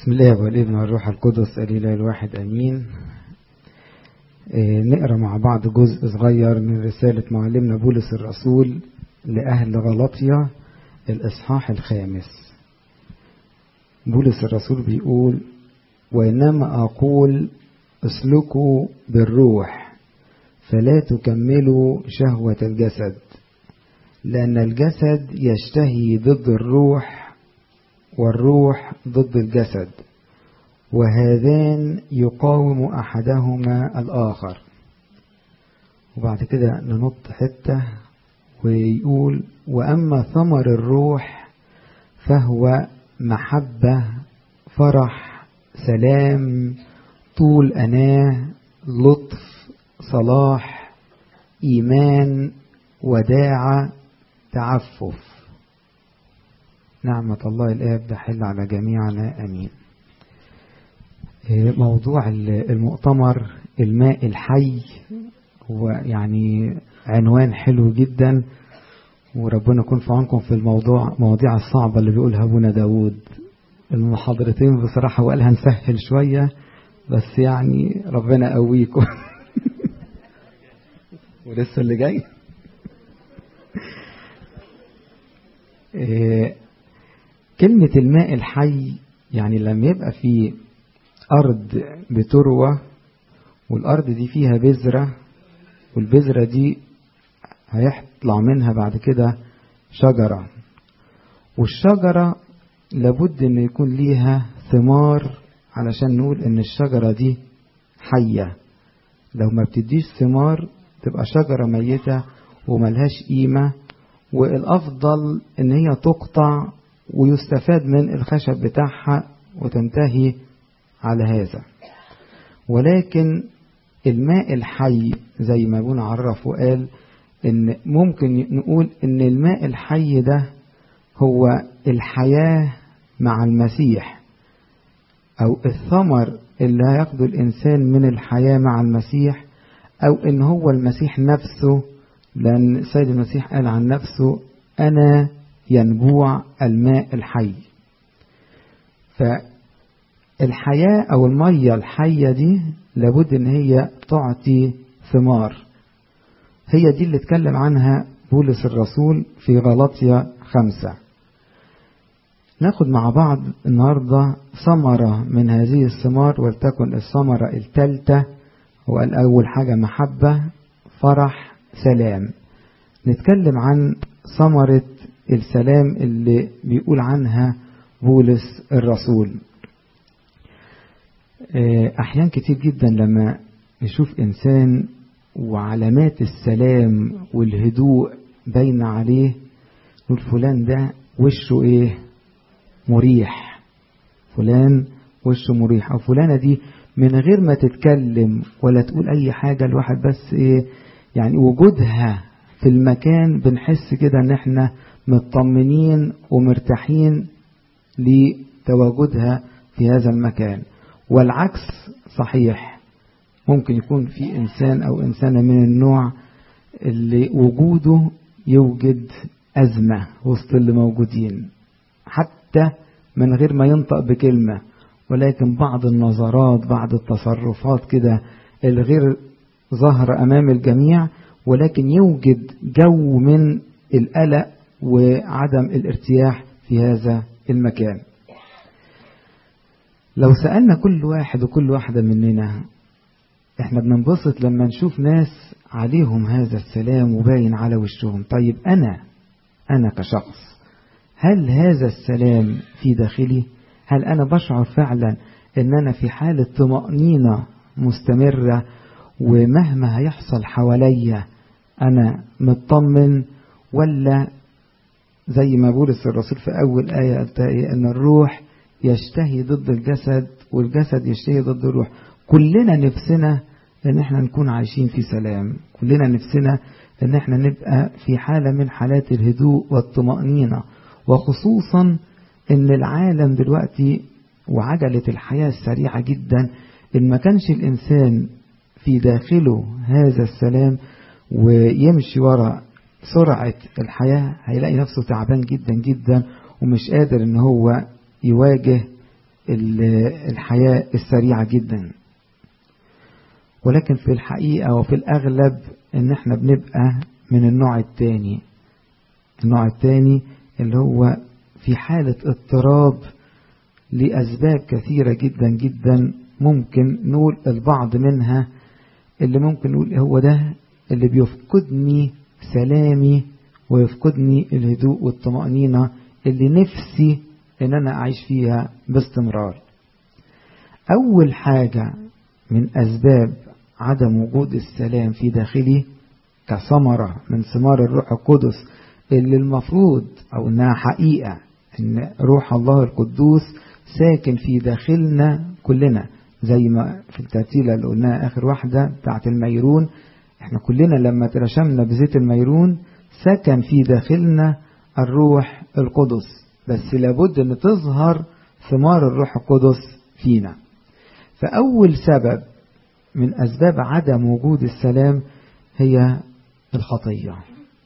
بسم الله والابن والروح القدس الإله الواحد أمين آه نقرأ مع بعض جزء صغير من رسالة معلمنا بولس الرسول لأهل غلطية الإصحاح الخامس بولس الرسول بيقول وإنما أقول اسلكوا بالروح فلا تكملوا شهوة الجسد لأن الجسد يشتهي ضد الروح والروح ضد الجسد وهذان يقاوم أحدهما الآخر وبعد كده ننط حتة ويقول وأما ثمر الروح فهو محبة فرح سلام طول أناه لطف صلاح إيمان وداعة تعفف نعمة الله الآب تحل على جميعنا أمين موضوع المؤتمر الماء الحي هو يعني عنوان حلو جدا وربنا يكون في عونكم في الموضوع مواضيع الصعبة اللي بيقولها أبونا داود المحاضرتين بصراحة وقالها نسهل شوية بس يعني ربنا قويكم ولسه اللي جاي إيه كلمة الماء الحي يعني لما يبقى في أرض بتروى والأرض دي فيها بذرة والبذرة دي هيطلع منها بعد كده شجرة والشجرة لابد ان يكون ليها ثمار علشان نقول ان الشجرة دي حية لو ما بتديش ثمار تبقى شجرة ميتة وملهاش قيمة والأفضل ان هي تقطع ويستفاد من الخشب بتاعها وتنتهي على هذا ولكن الماء الحي زي ما ابونا عرف وقال ان ممكن نقول ان الماء الحي ده هو الحياة مع المسيح او الثمر اللي هياخده الانسان من الحياة مع المسيح او ان هو المسيح نفسه لان السيد المسيح قال عن نفسه انا ينبوع الماء الحي فالحياة أو المية الحية دي لابد إن هي تعطي ثمار هي دي اللي اتكلم عنها بولس الرسول في غلطية خمسة ناخد مع بعض النهاردة ثمرة من هذه الثمار ولتكن الثمرة الثالثة هو الأول حاجة محبة فرح سلام نتكلم عن ثمرة السلام اللي بيقول عنها بولس الرسول أحيان كتير جدا لما نشوف إنسان وعلامات السلام والهدوء باين عليه نقول فلان ده وشه إيه مريح فلان وشه مريح أو فلانة دي من غير ما تتكلم ولا تقول أي حاجة الواحد بس إيه يعني وجودها في المكان بنحس كده إن إحنا مطمنين ومرتاحين لتواجدها في هذا المكان والعكس صحيح ممكن يكون في إنسان أو إنسانة من النوع اللي وجوده يوجد أزمة وسط اللي موجودين حتى من غير ما ينطق بكلمة ولكن بعض النظرات بعض التصرفات كده الغير ظهر أمام الجميع ولكن يوجد جو من القلق وعدم الارتياح في هذا المكان لو سألنا كل واحد وكل واحدة مننا احنا بننبسط لما نشوف ناس عليهم هذا السلام وباين على وشهم طيب أنا أنا كشخص هل هذا السلام في داخلي هل أنا بشعر فعلا أن أنا في حالة طمأنينة مستمرة ومهما هيحصل حواليا أنا مطمن ولا زي ما بولس الرسول في أول آية قال أن الروح يشتهي ضد الجسد والجسد يشتهي ضد الروح كلنا نفسنا ان احنا نكون عايشين في سلام كلنا نفسنا ان احنا نبقى في حالة من حالات الهدوء والطمأنينة وخصوصا ان العالم دلوقتي وعجلة الحياة السريعة جدا ان ما كانش الانسان في داخله هذا السلام ويمشي وراء سرعة الحياة هيلاقي نفسه تعبان جدا جدا ومش قادر ان هو يواجه الحياة السريعة جدا ولكن في الحقيقة وفي الأغلب إن إحنا بنبقى من النوع التاني النوع التاني اللي هو في حالة اضطراب لأسباب كثيرة جدا جدا ممكن نقول البعض منها اللي ممكن نقول هو ده اللي بيفقدني سلامي ويفقدني الهدوء والطمأنينة اللي نفسي ان انا اعيش فيها باستمرار اول حاجة من اسباب عدم وجود السلام في داخلي كثمرة من ثمار الروح القدس اللي المفروض او انها حقيقة ان روح الله القدوس ساكن في داخلنا كلنا زي ما في الترتيلة اللي قلناها اخر واحدة بتاعت الميرون احنا كلنا لما ترشمنا بزيت الميرون سكن في داخلنا الروح القدس بس لابد ان تظهر ثمار الروح القدس فينا فأول سبب من أسباب عدم وجود السلام هي الخطية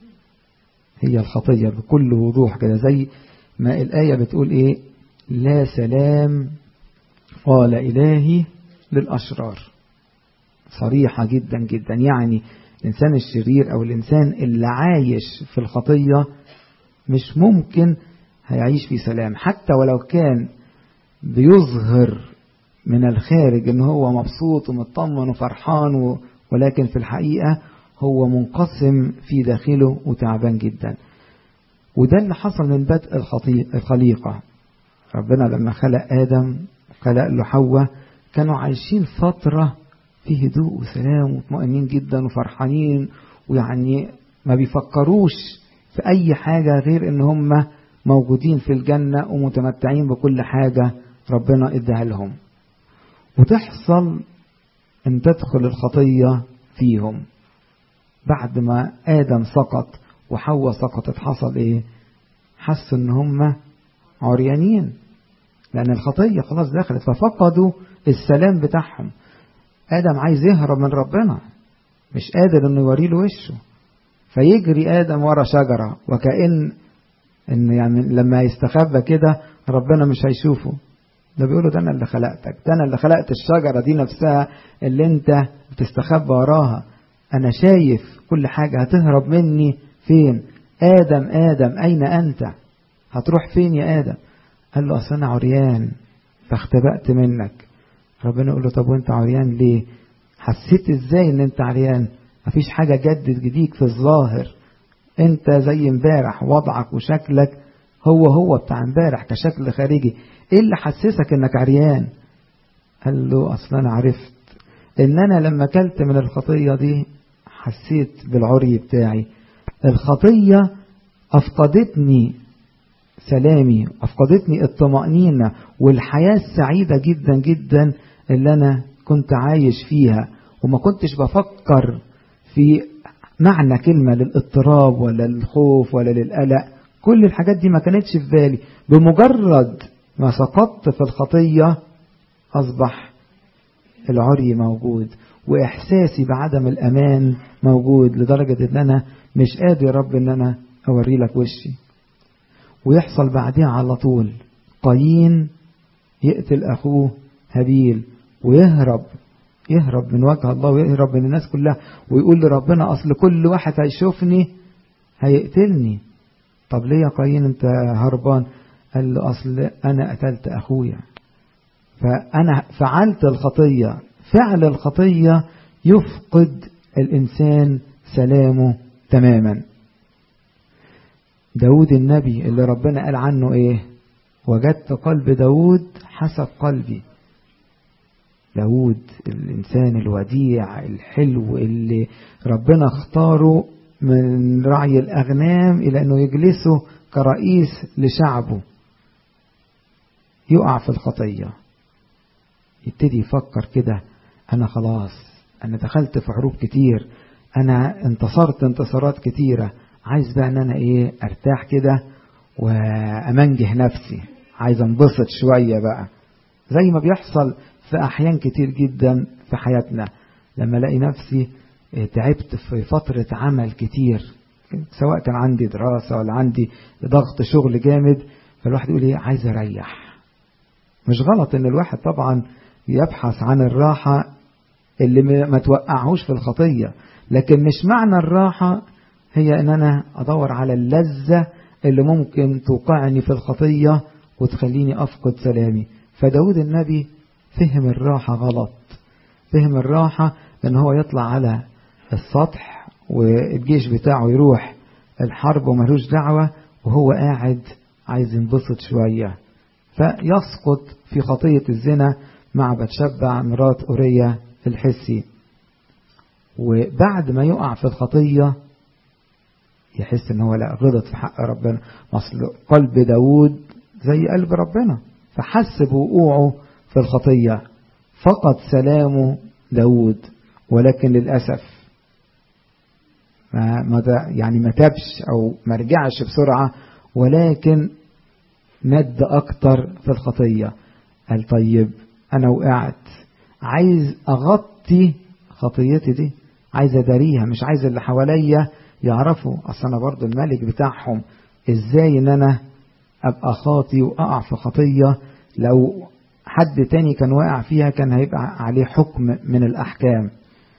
هي الخطية بكل وضوح كده زي ما الآية بتقول إيه لا سلام قال إلهي للأشرار صريحة جدا جدا يعني الإنسان الشرير أو الإنسان اللي عايش في الخطية مش ممكن هيعيش في سلام حتى ولو كان بيظهر من الخارج ان هو مبسوط ومطمن وفرحان ولكن في الحقيقة هو منقسم في داخله وتعبان جدا وده اللي حصل من بدء الخليقة ربنا لما خلق آدم خلق له حواء كانوا عايشين فترة في هدوء وسلام ومطمئنين جدا وفرحانين ويعني ما بيفكروش في أي حاجة غير إن هم موجودين في الجنة ومتمتعين بكل حاجة ربنا اداها لهم وتحصل ان تدخل الخطية فيهم بعد ما آدم سقط وحواء سقطت حصل ايه حسوا ان هم عريانين لأن الخطية خلاص دخلت ففقدوا السلام بتاعهم آدم عايز يهرب من ربنا مش قادر انه يوري له وشه فيجري آدم ورا شجرة وكأن ان يعني لما يستخبى كده ربنا مش هيشوفه ده بيقوله ده انا اللي خلقتك ده انا اللي خلقت الشجرة دي نفسها اللي انت بتستخبى وراها انا شايف كل حاجة هتهرب مني فين ادم ادم اين انت هتروح فين يا ادم قال له اصل انا عريان فاختبأت منك ربنا يقول له طب وانت عريان ليه حسيت ازاي ان انت عريان مفيش حاجة جدد جديد في الظاهر انت زي امبارح وضعك وشكلك هو هو بتاع امبارح كشكل خارجي ايه اللي حسسك انك عريان قال له اصلا انا عرفت ان انا لما اكلت من الخطية دي حسيت بالعري بتاعي الخطية افقدتني سلامي افقدتني الطمأنينة والحياة السعيدة جدا جدا اللي انا كنت عايش فيها وما كنتش بفكر في معنى كلمة للاضطراب ولا للخوف ولا للقلق كل الحاجات دي ما كانتش في بالي بمجرد ما سقطت في الخطية أصبح العري موجود وإحساسي بعدم الأمان موجود لدرجة إن أنا مش قادر يا رب إن أنا أوري لك وشي ويحصل بعدها على طول قايين يقتل أخوه هابيل ويهرب يهرب من وجه الله ويهرب من الناس كلها ويقول لربنا أصل كل واحد هيشوفني هيقتلني طب ليه يا قايين انت هربان قال له أصل أنا قتلت أخويا فأنا فعلت الخطية فعل الخطية يفقد الإنسان سلامه تماما داود النبي اللي ربنا قال عنه إيه وجدت قلب داود حسب قلبي داود الإنسان الوديع الحلو اللي ربنا اختاره من رعي الأغنام إلى أنه يجلسه كرئيس لشعبه يقع في الخطية يبتدي يفكر كده أنا خلاص أنا دخلت في حروب كتير أنا انتصرت انتصارات كتيرة عايز بقى أن أنا إيه أرتاح كده وأمنجه نفسي عايز انبسط شوية بقى زي ما بيحصل في أحيان كتير جدا في حياتنا لما ألاقي نفسي تعبت في فترة عمل كتير سواء كان عندي دراسة ولا عندي ضغط شغل جامد فالواحد يقول ايه عايز اريح مش غلط ان الواحد طبعا يبحث عن الراحة اللي ما توقعهوش في الخطية لكن مش معنى الراحة هي ان انا ادور على اللذة اللي ممكن توقعني في الخطية وتخليني افقد سلامي فداود النبي فهم الراحة غلط فهم الراحة ان هو يطلع على السطح والجيش بتاعه يروح الحرب وملوش دعوة وهو قاعد عايز ينبسط شوية فيسقط في خطية الزنا مع بتشبع مرات أورية الحسي وبعد ما يقع في الخطية يحس ان هو لا غلط في حق ربنا اصل قلب داود زي قلب ربنا فحس بوقوعه في الخطية فقد سلامه داود ولكن للأسف ما ما يعني ما تبش أو ما رجعش بسرعة ولكن مد أكتر في الخطية قال طيب أنا وقعت عايز أغطي خطيتي دي عايز أداريها مش عايز اللي حواليا يعرفوا أصل أنا برضو الملك بتاعهم إزاي إن أنا أبقى خاطي وأقع في خطية لو حد تاني كان واقع فيها كان هيبقى عليه حكم من الأحكام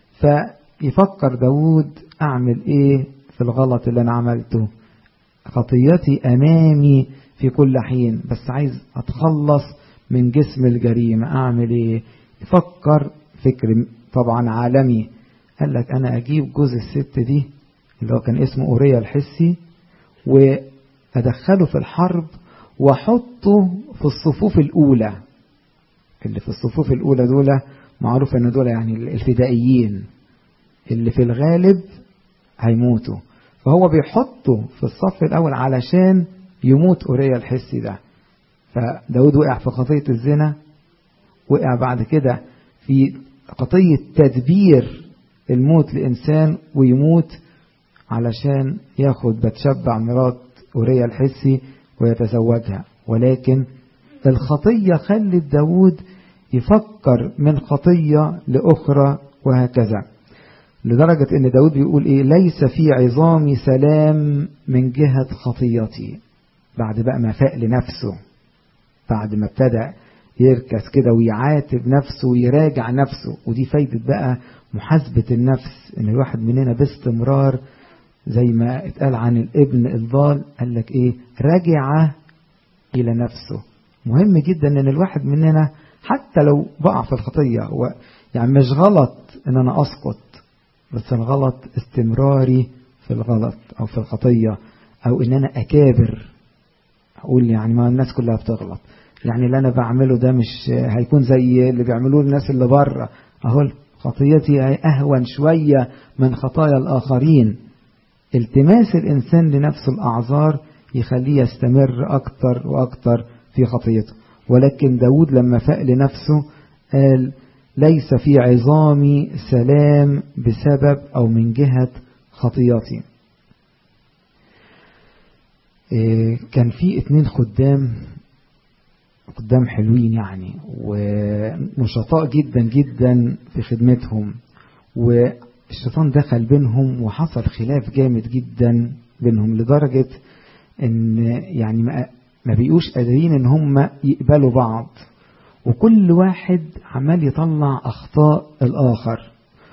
فيفكر داود أعمل إيه في الغلط اللي أنا عملته خطيتي أمامي في كل حين بس عايز أتخلص من جسم الجريمة أعمل إيه يفكر فكر طبعا عالمي قال لك أنا أجيب جوز الست دي اللي هو كان اسمه أوريا الحسي وأدخله في الحرب وأحطه في الصفوف الأولى اللي في الصفوف الأولى دول معروف أن دول يعني الفدائيين اللي في الغالب هيموتوا فهو بيحطه في الصف الأول علشان يموت أوريا الحسي ده فداود وقع في خطية الزنا وقع بعد كده في قضية تدبير الموت لإنسان ويموت علشان ياخد بتشبع مرات أوريا الحسي ويتزوجها ولكن الخطية خلت داود يفكر من خطية لأخرى وهكذا لدرجة ان داود بيقول ايه ليس في عظامي سلام من جهة خطيتي بعد بقى ما فاق لنفسه بعد ما ابتدى يركز كده ويعاتب نفسه ويراجع نفسه ودي فايدة بقى محاسبة النفس ان الواحد مننا باستمرار زي ما اتقال عن الابن الضال قال لك ايه رجع الى نفسه مهم جدا ان الواحد مننا حتى لو بقع في الخطية هو يعني مش غلط ان انا اسقط بس الغلط استمراري في الغلط او في الخطية او ان انا اكابر اقول يعني ما الناس كلها بتغلط يعني اللي انا بعمله ده مش هيكون زي اللي بيعملوه الناس اللي بره اهو خطيتي اهون شوية من خطايا الاخرين التماس الانسان لنفسه الاعذار يخليه يستمر اكتر واكتر في خطيته ولكن داود لما فاق لنفسه قال ليس في عظامي سلام بسبب أو من جهة خطياتي كان في اتنين خدام خدام حلوين يعني ونشطاء جدا جدا في خدمتهم والشيطان دخل بينهم وحصل خلاف جامد جدا بينهم لدرجة ان يعني ما بيقوش قادرين ان هم يقبلوا بعض وكل واحد عمال يطلع اخطاء الاخر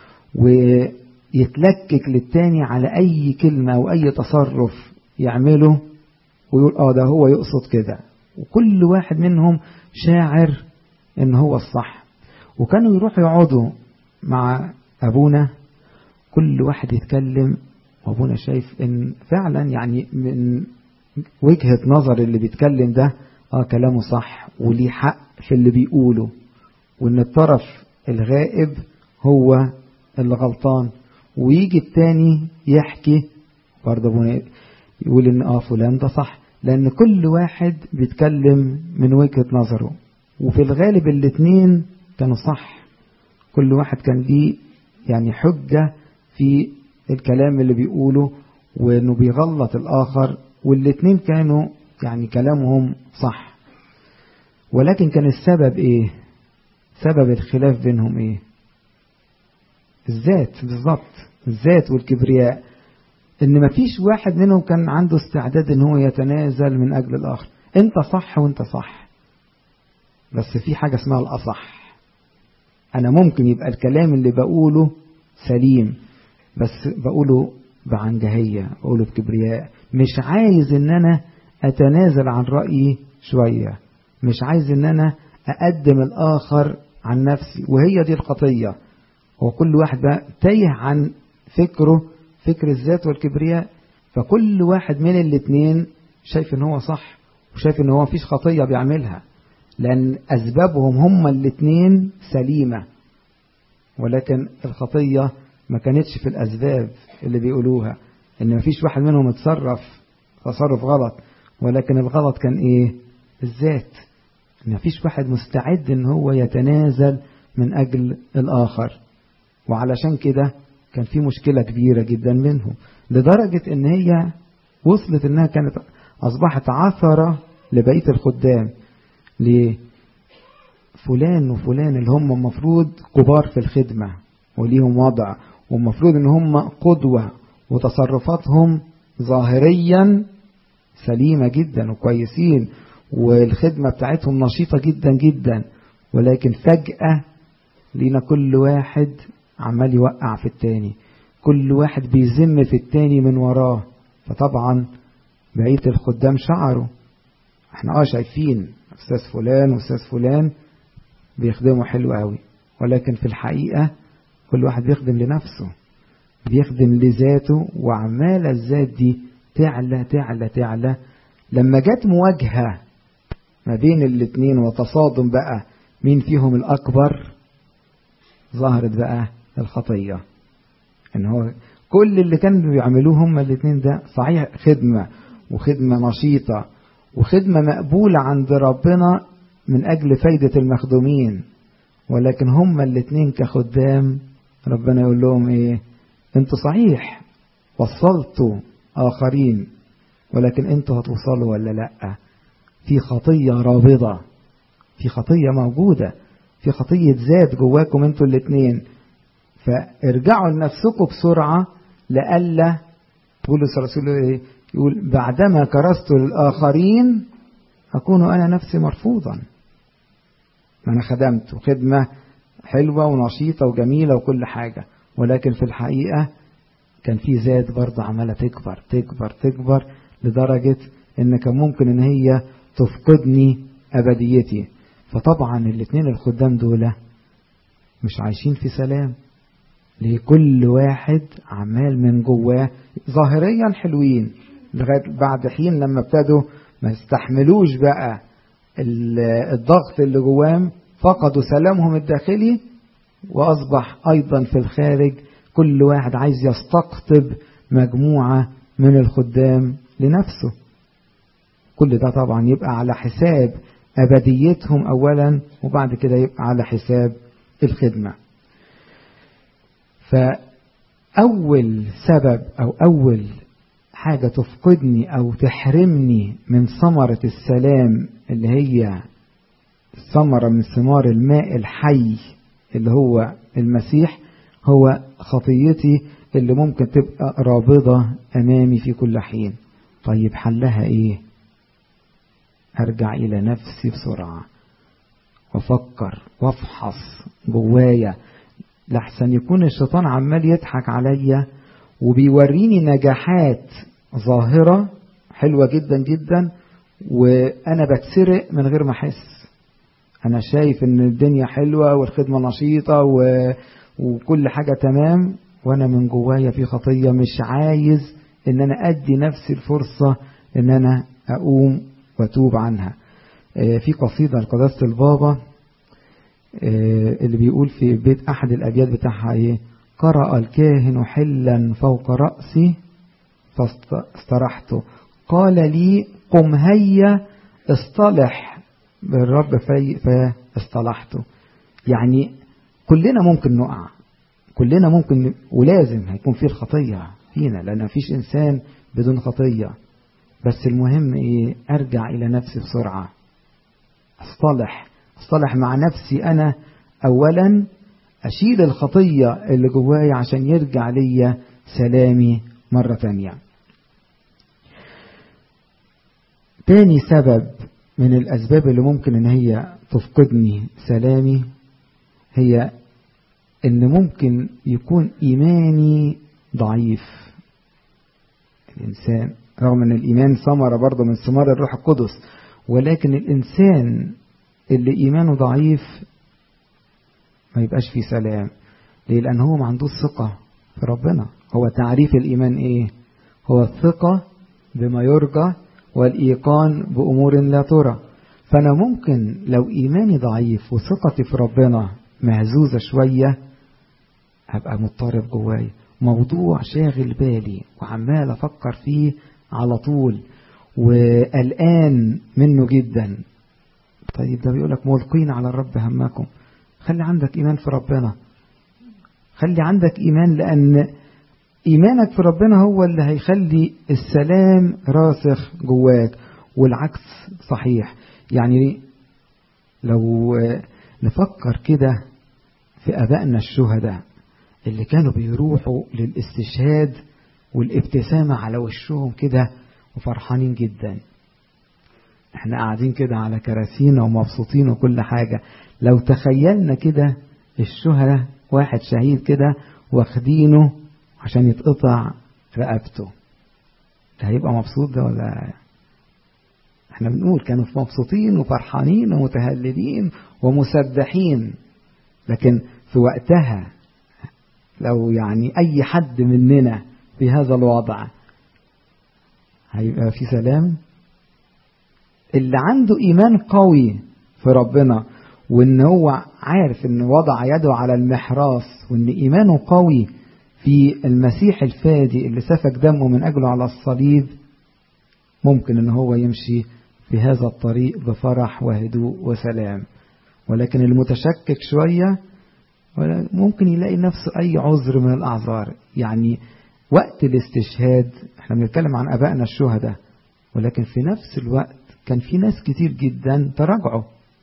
ويتلكك للتاني على اي كلمة او اي تصرف يعمله ويقول اه ده هو يقصد كده وكل واحد منهم شاعر ان هو الصح وكانوا يروحوا يقعدوا مع ابونا كل واحد يتكلم وابونا شايف ان فعلا يعني من وجهة نظر اللي بيتكلم ده اه كلامه صح وليه حق في اللي بيقوله وان الطرف الغائب هو اللي غلطان ويجي التاني يحكي برضه ابونا يقول ان اه فلان ده صح لان كل واحد بيتكلم من وجهة نظره وفي الغالب الاتنين كانوا صح كل واحد كان ليه يعني حجة في الكلام اللي بيقوله وانه بيغلط الاخر والاتنين كانوا يعني كلامهم صح ولكن كان السبب ايه سبب الخلاف بينهم ايه الذات بالظبط الذات والكبرياء ان مفيش واحد منهم كان عنده استعداد ان هو يتنازل من اجل الاخر انت صح وانت صح بس في حاجة اسمها الأصح أنا ممكن يبقى الكلام اللي بقوله سليم بس بقوله بعنجهية بقوله بكبرياء مش عايز ان انا اتنازل عن رأيي شوية مش عايز ان انا اقدم الاخر عن نفسي وهي دي الخطية هو كل واحد بقى تايه عن فكره فكر الذات والكبرياء فكل واحد من الاتنين شايف ان هو صح وشايف ان هو مفيش خطية بيعملها لان اسبابهم هما الاتنين سليمة ولكن الخطية ما كانتش في الاسباب اللي بيقولوها ان مفيش واحد منهم اتصرف تصرف غلط ولكن الغلط كان ايه الذات ان مفيش واحد مستعد ان هو يتنازل من اجل الاخر وعلشان كده كان في مشكلة كبيرة جدا منهم لدرجة ان هي وصلت انها كانت اصبحت عثرة لبقية الخدام ليه فلان وفلان اللي هم المفروض كبار في الخدمة وليهم وضع والمفروض ان هم قدوة وتصرفاتهم ظاهريا سليمة جدا وكويسين والخدمة بتاعتهم نشيطة جدا جدا ولكن فجأة لينا كل واحد عمال يوقع في التاني كل واحد بيزم في التاني من وراه فطبعا بقية الخدام شعروا احنا اه شايفين استاذ فلان واستاذ فلان بيخدموا حلو قوي ولكن في الحقيقة كل واحد بيخدم لنفسه بيخدم لذاته وعمال الذات دي تعلى تعلى تعلى لما جت مواجهة ما بين الاتنين وتصادم بقى مين فيهم الأكبر ظهرت بقى الخطية ان هو كل اللي كانوا بيعملوه هما الاتنين ده صحيح خدمة وخدمة نشيطة وخدمة مقبولة عند ربنا من أجل فايدة المخدومين ولكن هما الاتنين كخدام ربنا يقول لهم ايه انتوا صحيح وصلتوا آخرين ولكن انتوا هتوصلوا ولا لأ في خطية رابضة في خطية موجودة في خطية ذات جواكم انتوا الاتنين فارجعوا لنفسكم بسرعة لألا بولس الرسول ايه يقول بعدما كرست للآخرين أكون أنا نفسي مرفوضا ما أنا خدمت وخدمة حلوة ونشيطة وجميلة وكل حاجة ولكن في الحقيقة كان في ذات برضه عمالة تكبر تكبر تكبر لدرجة إن كان ممكن إن هي تفقدني أبديتي فطبعا الاثنين الخدام دول مش عايشين في سلام لكل واحد عمال من جواه ظاهريا حلوين لغاية بعد حين لما ابتدوا ما يستحملوش بقى الضغط اللي جواهم فقدوا سلامهم الداخلي وأصبح أيضا في الخارج كل واحد عايز يستقطب مجموعة من الخدام لنفسه كل ده طبعا يبقى على حساب أبديتهم أولا وبعد كده يبقى على حساب الخدمة فأول سبب أو أول حاجة تفقدني أو تحرمني من ثمرة السلام اللي هي ثمرة من ثمار الماء الحي اللي هو المسيح هو خطيتي اللي ممكن تبقى رابضة أمامي في كل حين طيب حلها إيه أرجع إلى نفسي بسرعة وأفكر وأفحص جوايا لحسن يكون الشيطان عمال يضحك عليا وبيوريني نجاحات ظاهرة حلوة جدا جدا وأنا بتسرق من غير ما أحس أنا شايف إن الدنيا حلوة والخدمة نشيطة و... وكل حاجة تمام وأنا من جوايا في خطية مش عايز إن أنا أدي نفسي الفرصة إن أنا أقوم وأتوب عنها في قصيدة لقداسة البابا اللي بيقول في بيت أحد الأبيات بتاعها إيه قرأ الكاهن حلا فوق رأسي فاسترحت قال لي قم هيا اصطلح بالرب في فاصطلحت يعني كلنا ممكن نقع كلنا ممكن ولازم هيكون في الخطية فينا لأن مفيش إنسان بدون خطية بس المهم إيه أرجع إلى نفسي بسرعة أصطلح أصطلح مع نفسي أنا أولا أشيل الخطية اللي جوايا عشان يرجع ليا سلامي مرة تانية تاني سبب من الأسباب اللي ممكن إن هي تفقدني سلامي هي إن ممكن يكون إيماني ضعيف الإنسان رغم أن الإيمان ثمرة برضه من ثمار الروح القدس ولكن الإنسان اللي إيمانه ضعيف ما يبقاش فيه سلام ليه لأن هو ما عندوش ثقة في ربنا هو تعريف الإيمان إيه هو الثقة بما يرجى والإيقان بأمور لا ترى فأنا ممكن لو إيماني ضعيف وثقتي في ربنا مهزوزة شوية هبقى مضطرب جوايا موضوع شاغل بالي وعمال أفكر فيه على طول وقلقان منه جدا طيب ده بيقولك ملقين على الرب همكم خلي عندك إيمان في ربنا خلي عندك إيمان لأن إيمانك في ربنا هو اللي هيخلي السلام راسخ جواك والعكس صحيح يعني لو نفكر كده في أبائنا الشهداء اللي كانوا بيروحوا للاستشهاد والابتسامة على وشهم كده وفرحانين جدا احنا قاعدين كده على كراسينا ومبسوطين وكل حاجة لو تخيلنا كده الشهداء واحد شهيد كده واخدينه عشان يتقطع رقبته ده هيبقى مبسوط ده ولا احنا بنقول كانوا مبسوطين وفرحانين ومتهللين ومسبحين لكن في وقتها لو يعني اي حد مننا في هذا الوضع هيبقى في سلام اللي عنده ايمان قوي في ربنا وان هو عارف ان وضع يده على المحراث وان ايمانه قوي في المسيح الفادي اللي سفك دمه من اجله على الصليب ممكن ان هو يمشي في هذا الطريق بفرح وهدوء وسلام ولكن المتشكك شوية ممكن يلاقي نفسه أي عذر من الأعذار يعني وقت الاستشهاد احنا بنتكلم عن أبائنا الشهداء ولكن في نفس الوقت كان في ناس كتير جدا تراجعوا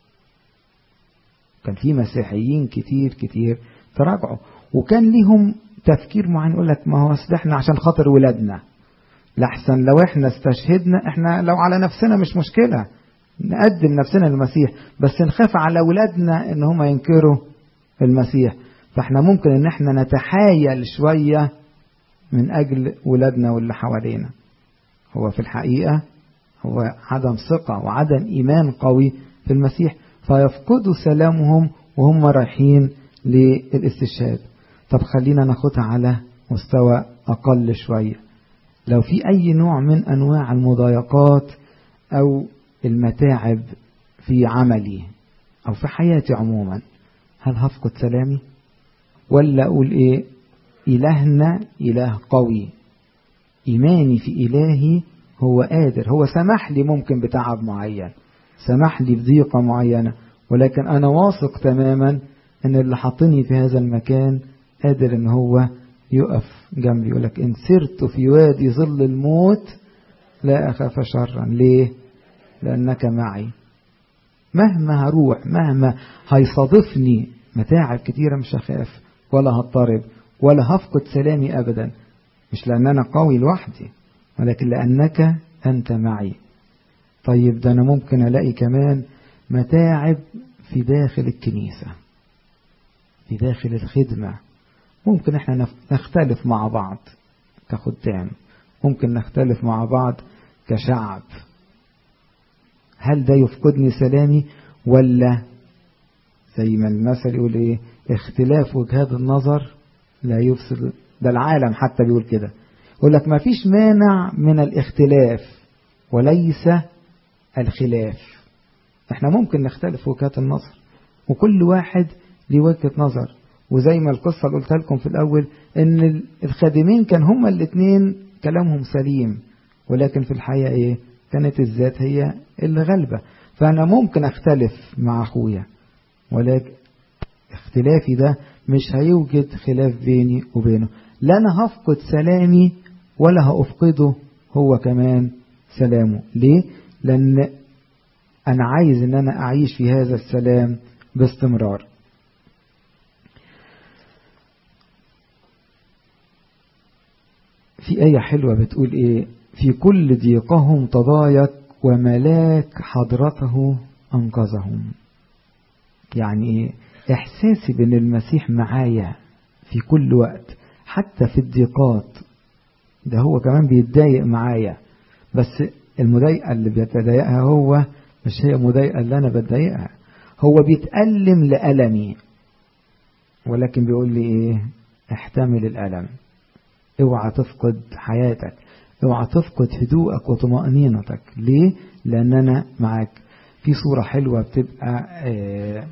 كان في مسيحيين كتير كتير تراجعوا وكان ليهم تفكير معين يقول لك ما هو اصل احنا عشان خاطر ولادنا لحسن لو احنا استشهدنا احنا لو على نفسنا مش مشكلة نقدم نفسنا للمسيح بس نخاف على ولادنا ان هم ينكروا المسيح فاحنا ممكن ان احنا نتحايل شوية من اجل ولادنا واللي حوالينا هو في الحقيقة هو عدم ثقة وعدم ايمان قوي في المسيح فيفقدوا سلامهم وهم رايحين للاستشهاد طب خلينا ناخدها على مستوى اقل شويه لو في أي نوع من أنواع المضايقات أو المتاعب في عملي أو في حياتي عموما هل هفقد سلامي ولا أقول إيه إلهنا إله قوي إيماني في إلهي هو قادر هو سمح لي ممكن بتعب معين سمح لي بضيقة معينة ولكن أنا واثق تماما أن اللي حطني في هذا المكان قادر أن هو يقف جنبي يقول لك إن سرت في وادي ظل الموت لا أخاف شرا ليه لأنك معي مهما هروح مهما هيصادفني متاعب كتيرة مش هخاف ولا هضطرب ولا هفقد سلامي أبدا مش لأن أنا قوي لوحدي ولكن لأنك أنت معي طيب ده أنا ممكن ألاقي كمان متاعب في داخل الكنيسة في داخل الخدمة ممكن احنا نختلف مع بعض كخدام ممكن نختلف مع بعض كشعب هل ده يفقدني سلامي ولا زي ما المثل يقول ايه اختلاف وجهات النظر لا يفسد ده العالم حتى بيقول كده يقول لك ما فيش مانع من الاختلاف وليس الخلاف احنا ممكن نختلف وجهات النظر وكل واحد ليه وجهة نظر وزي ما القصة اللي قلتها لكم في الأول إن الخادمين كان هما الاثنين كلامهم سليم ولكن في الحقيقة إيه كانت الذات هي اللي غالبة فأنا ممكن أختلف مع أخويا ولكن اختلافي ده مش هيوجد خلاف بيني وبينه لا أنا هفقد سلامي ولا هأفقده هو كمان سلامه ليه؟ لأن أنا عايز إن أنا أعيش في هذا السلام باستمرار في آية حلوة بتقول إيه في كل ضيقهم تضايق وملاك حضرته أنقذهم يعني إحساسي بأن المسيح معايا في كل وقت حتى في الضيقات ده هو كمان بيتضايق معايا بس المضايقة اللي بيتضايقها هو مش هي مضايقة اللي أنا بتضايقها هو بيتألم لألمي ولكن بيقول لي إيه احتمل الألم اوعى تفقد حياتك اوعى تفقد هدوءك وطمأنينتك ليه لأن أنا معاك في صورة حلوة بتبقى اه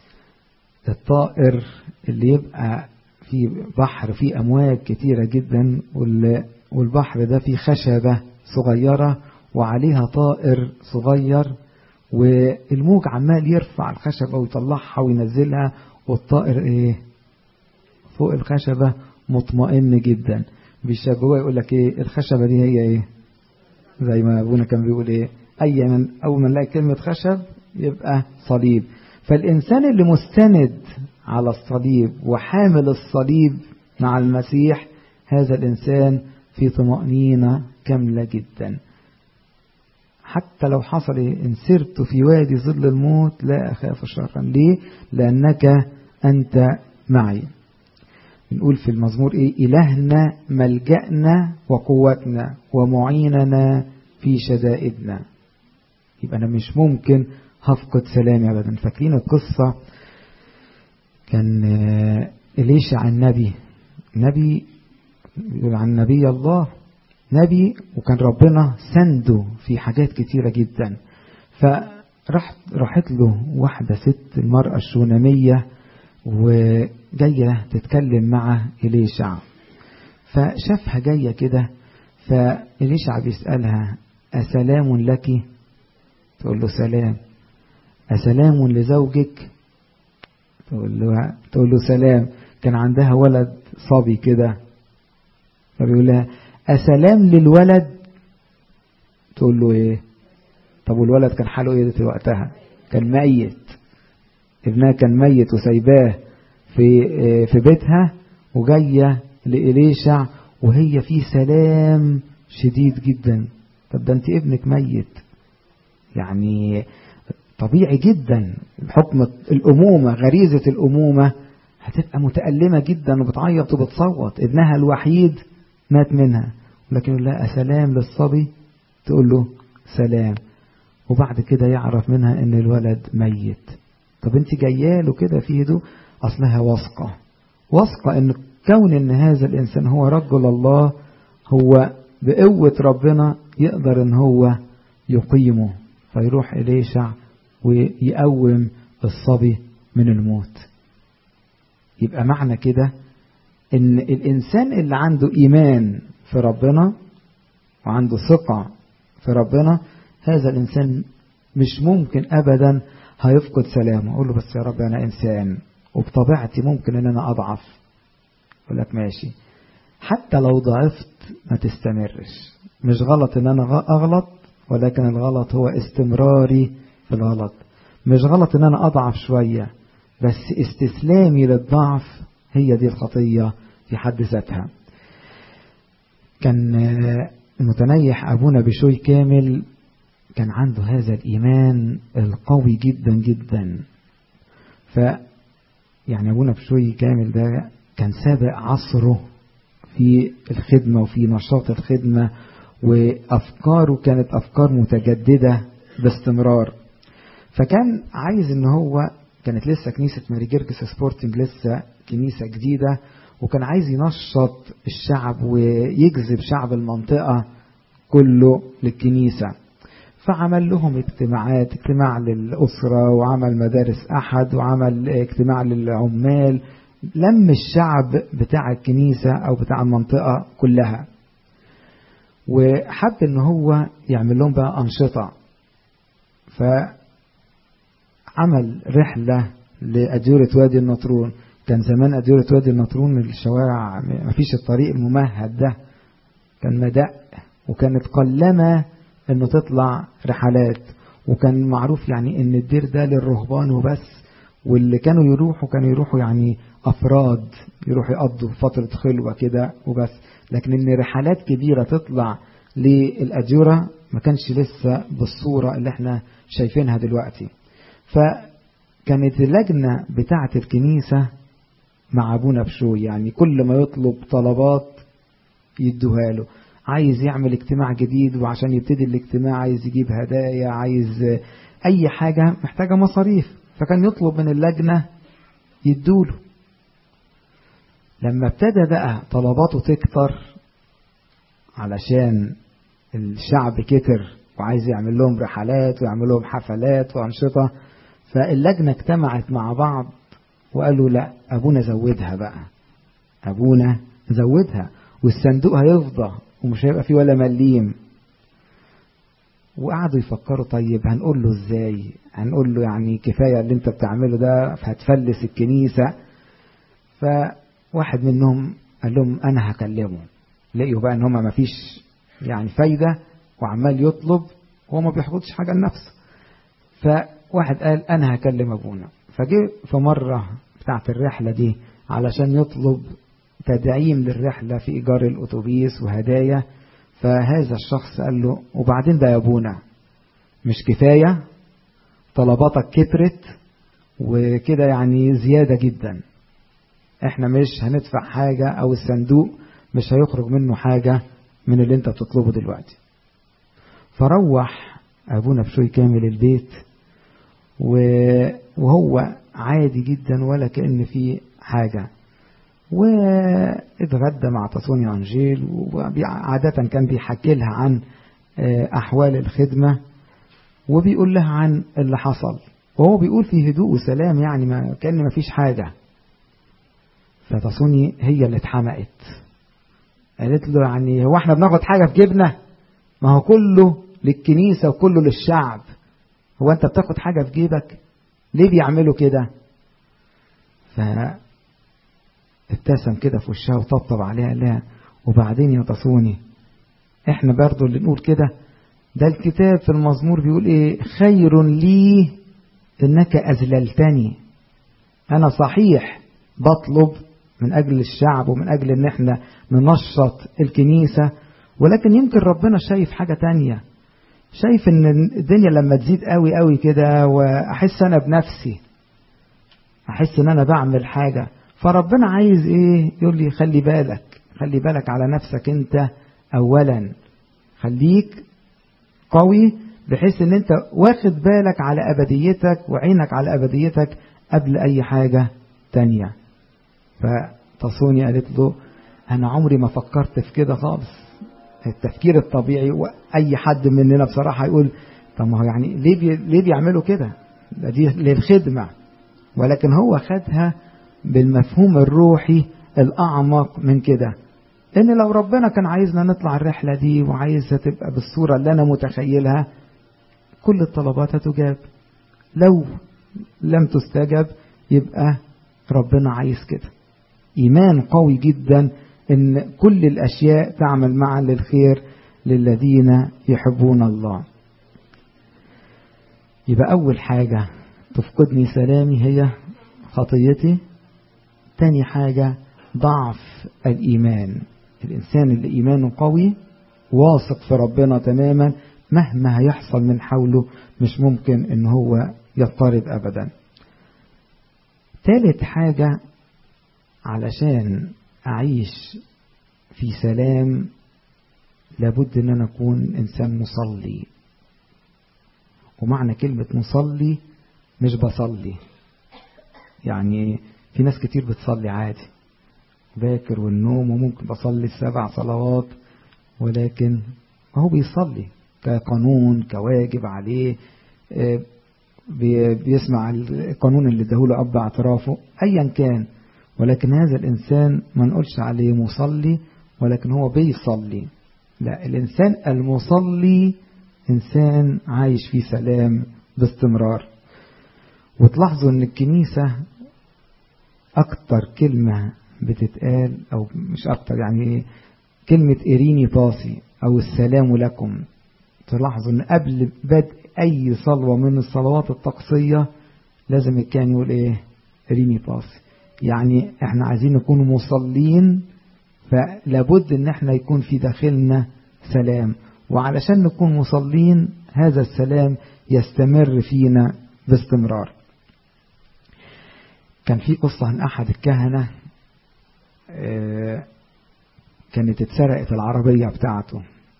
الطائر اللي يبقى في بحر فيه أمواج كتيرة جدا والبحر ده فيه خشبة صغيرة وعليها طائر صغير والموج عمال يرفع الخشبة ويطلعها وينزلها والطائر ايه فوق الخشبة مطمئن جدا بيشجعوه يقول لك ايه الخشبة دي هي ايه زي ما ابونا كان بيقول ايه اي من اول ما نلاقي كلمة خشب يبقى صليب فالانسان اللي مستند على الصليب وحامل الصليب مع المسيح هذا الانسان في طمأنينة كاملة جدا حتى لو حصل إن سرت في وادي ظل الموت لا أخاف شرا ليه لأنك أنت معي بنقول في المزمور إيه إلهنا ملجأنا وقوتنا ومعيننا في شدائدنا يبقى أنا مش ممكن هفقد سلامي أبدا فاكرين القصة كان إليشع النبي نبي يقول عن نبي الله نبي وكان ربنا سنده في حاجات كتيرة جدا فرحت راحت له واحدة ست المرأة الشونامية وجاية تتكلم مع إليشع فشافها جاية كده فإليشع بيسألها أسلام لك تقول له سلام أسلام لزوجك تقول له, تقول له سلام كان عندها ولد صبي كده فبيقول لها أسلام للولد تقول له إيه طب والولد كان حاله إيه في وقتها كان ميت ابنها كان ميت وسايباه في في بيتها وجاية لإليشع وهي في سلام شديد جدا طب ده انت ابنك ميت يعني طبيعي جدا بحكم الأمومة غريزة الأمومة هتبقى متألمة جدا وبتعيط وبتصوت ابنها الوحيد مات منها لكن يقول لها سلام للصبي تقول له سلام وبعد كده يعرف منها ان الولد ميت طب انت جايه له كده في هدوء اصلها واثقه واثقه ان كون ان هذا الانسان هو رجل الله هو بقوه ربنا يقدر ان هو يقيمه فيروح اليشع ويقوم الصبي من الموت يبقى معنى كده ان الانسان اللي عنده ايمان في ربنا وعنده ثقة في ربنا هذا الانسان مش ممكن ابدا هيفقد سلامه اقول له بس يا رب انا انسان وبطبيعتي ممكن ان انا اضعف يقول لك ماشي حتى لو ضعفت ما تستمرش مش غلط ان انا اغلط ولكن الغلط هو استمراري في الغلط مش غلط ان انا اضعف شوية بس استسلامي للضعف هي دي الخطية في حد ذاتها كان المتنيح أبونا بشوي كامل كان عنده هذا الإيمان القوي جدا جدا ف يعني أبونا بشوي كامل ده كان سابق عصره في الخدمة وفي نشاط الخدمة وأفكاره كانت أفكار متجددة باستمرار فكان عايز ان هو كانت لسه كنيسة ماري جرجس سبورتنج لسه كنيسة جديدة وكان عايز ينشط الشعب ويجذب شعب المنطقة كله للكنيسة فعمل لهم اجتماعات اجتماع للأسرة وعمل مدارس أحد وعمل اجتماع للعمال لم الشعب بتاع الكنيسة أو بتاع المنطقة كلها وحب ان هو يعمل لهم بقى أنشطة فعمل رحلة لأديرة وادي النطرون كان زمان أديرة وادي النطرون الشوارع ما فيش الطريق الممهد ده كان مدق وكانت قلما انه تطلع رحلات وكان معروف يعني ان الدير ده للرهبان وبس واللي كانوا يروحوا كانوا يروحوا يعني افراد يروحوا يقضوا فترة خلوة كده وبس لكن ان رحلات كبيرة تطلع للأديرة ما كانش لسه بالصورة اللي احنا شايفينها دلوقتي فكانت اللجنة بتاعة الكنيسة مع أبونا بشوي يعني كل ما يطلب طلبات يدوها له عايز يعمل اجتماع جديد وعشان يبتدي الاجتماع عايز يجيب هدايا عايز أي حاجة محتاجة مصاريف فكان يطلب من اللجنة يدوله لما ابتدى بقى طلباته تكتر علشان الشعب كتر وعايز يعمل لهم رحلات ويعمل لهم حفلات وأنشطة فاللجنة اجتمعت مع بعض وقالوا لا أبونا زودها بقى أبونا زودها والصندوق هيفضى ومش هيبقى فيه ولا مليم وقعدوا يفكروا طيب هنقول له ازاي هنقول له يعني كفاية اللي انت بتعمله ده هتفلس الكنيسة فواحد منهم قال لهم انا هكلمه لقيوا بقى ان هما مفيش يعني فايدة وعمال يطلب وهو ما بيحفظش حاجة لنفسه فواحد قال انا هكلم ابونا فجه في مرة بتاعت الرحلة دي علشان يطلب تدعيم للرحلة في إيجار الأتوبيس وهدايا فهذا الشخص قال له وبعدين ده يا أبونا مش كفاية طلباتك كترت وكده يعني زيادة جدا احنا مش هندفع حاجة او الصندوق مش هيخرج منه حاجة من اللي انت بتطلبه دلوقتي فروح ابونا بشوي كامل البيت وهو عادي جدا ولا كأن في حاجة واتغدى مع تصوني أنجيل وعادة كان بيحكي لها عن أحوال الخدمة وبيقول لها عن اللي حصل وهو بيقول في هدوء وسلام يعني ما كان ما فيش حاجة فتصوني هي اللي اتحمقت قالت له يعني هو احنا بناخد حاجة في جيبنا ما هو كله للكنيسة وكله للشعب هو انت بتاخد حاجة في جيبك ليه بيعملوا كده فابتسم كده في وشها وطبطب عليها قال لها وبعدين يا تصوني احنا برضو اللي نقول كده ده الكتاب في المزمور بيقول ايه خير لي انك اذللتني انا صحيح بطلب من اجل الشعب ومن اجل ان احنا ننشط الكنيسة ولكن يمكن ربنا شايف حاجة تانية شايف ان الدنيا لما تزيد قوي قوي كده واحس انا بنفسي احس ان انا بعمل حاجة فربنا عايز ايه يقول لي خلي بالك خلي بالك على نفسك انت اولا خليك قوي بحيث ان انت واخد بالك على ابديتك وعينك على ابديتك قبل اي حاجة تانية فتصوني قالت له انا عمري ما فكرت في كده خالص التفكير الطبيعي واي حد مننا بصراحة يقول طب ما هو يعني ليه بي ليه بيعملوا كده ده دي للخدمة ولكن هو خدها بالمفهوم الروحي الأعمق من كده إن لو ربنا كان عايزنا نطلع الرحلة دي وعايزها تبقى بالصورة اللي أنا متخيلها كل الطلبات هتجاب لو لم تستجب يبقى ربنا عايز كده إيمان قوي جدا إن كل الأشياء تعمل معا للخير للذين يحبون الله يبقى أول حاجة تفقدني سلامي هي خطيتي تاني حاجة ضعف الإيمان الإنسان اللي إيمانه قوي واثق في ربنا تماما مهما هيحصل من حوله مش ممكن إن هو يضطرب أبدا ثالث حاجة علشان أعيش في سلام لابد أن أنا أكون إنسان مصلي ومعنى كلمة مصلي مش بصلي يعني في ناس كتير بتصلي عادي باكر والنوم وممكن بصلي السبع صلوات ولكن هو بيصلي كقانون كواجب عليه بيسمع القانون اللي اداهوله أب اعترافه أيا كان ولكن هذا الإنسان ما نقولش عليه مصلي ولكن هو بيصلي لا الإنسان المصلي إنسان عايش في سلام باستمرار وتلاحظوا أن الكنيسة أكتر كلمة بتتقال أو مش أكتر يعني كلمة إيريني باسي أو السلام لكم تلاحظوا أن قبل بدء أي صلوة من الصلوات الطقسية لازم كان يقول إيه إيريني باسي يعني احنا عايزين نكون مصلين فلابد ان احنا يكون في داخلنا سلام وعلشان نكون مصلين هذا السلام يستمر فينا باستمرار كان في قصة عن أحد الكهنة كانت اتسرقت العربية بتاعته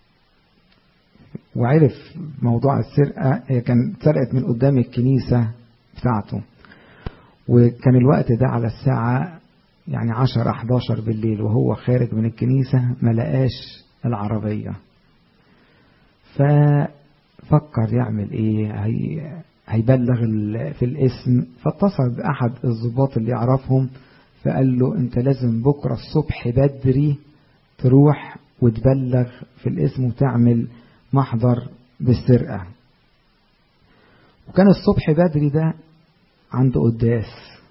وعرف موضوع السرقة هي كانت اتسرقت من قدام الكنيسة بتاعته وكان الوقت ده على الساعة يعني عشر أحداشر بالليل وهو خارج من الكنيسة ما لقاش العربية ففكر يعمل ايه هي هيبلغ في الاسم فاتصل بأحد الضباط اللي يعرفهم فقال له انت لازم بكرة الصبح بدري تروح وتبلغ في الاسم وتعمل محضر بالسرقة وكان الصبح بدري ده عنده قداس